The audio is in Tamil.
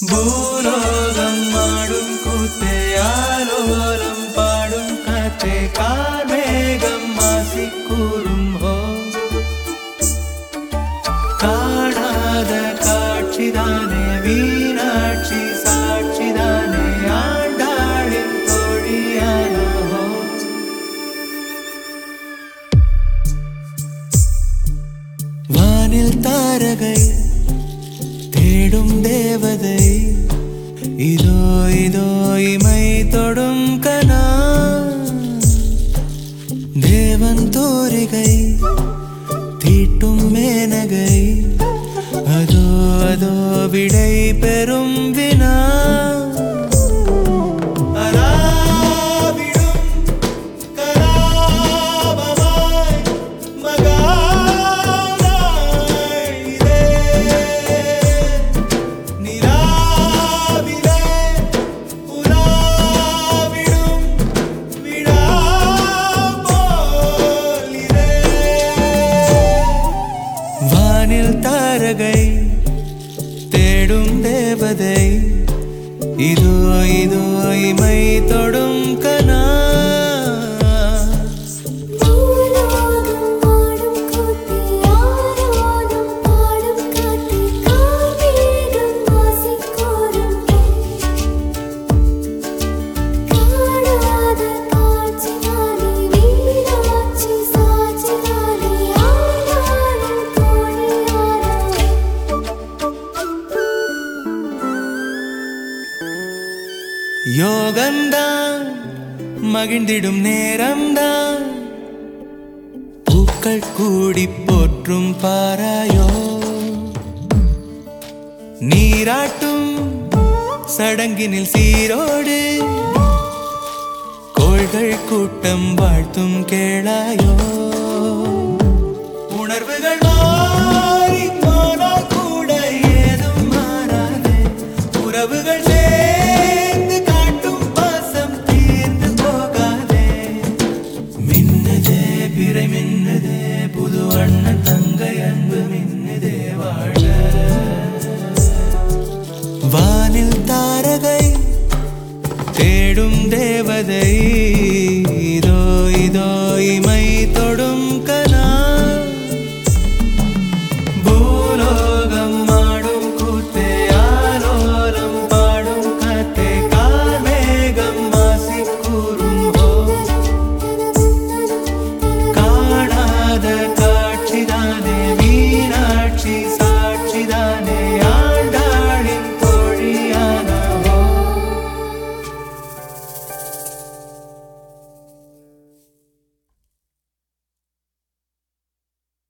பூலோகம் ஆடும் கூத்தே ஆலோலம் பாடும் காற்றே கார்மேகம் மாசி கூறும் ஹோ காணாத காட்சிதானே மீனாட்சி சாட்சிதானே ஆண்டாளின் தோழியானோ வானில் தாரகை தேடும் தேவதை இதோ இதோ இமை தொடும் கனா தேவன் தோரிகை தீட்டும் மேனகை அதோ அதோ விடை பெறும் வினா அராவிடும் கலாபமாய் மகானாய் இதே நிலாவிலே உலாவிடும் விழா போலிரே. வானில் தாரகை தேடும் தேவதை இதோ இதோ இமை தொடும் கனா பூலோகம் ஆடும் கூத்தே ஆலோலம் பாடும் காற்றே கார்மேகம் மாசி கூறும் காணாத காட்சிதானே மீனாட்சி சாட்சிதானே ஆண்டாளின் தோழியாரோ யோகந்தான் மகிழ்ந்திடும் நேரம்தான் பூக்கள் கூடி போற்றும் பாராயோ நீராட்டும் சடங்கினில் சீரோடு கோள்கள் கூட்டம் வாழ்த்தும் கேளாயோ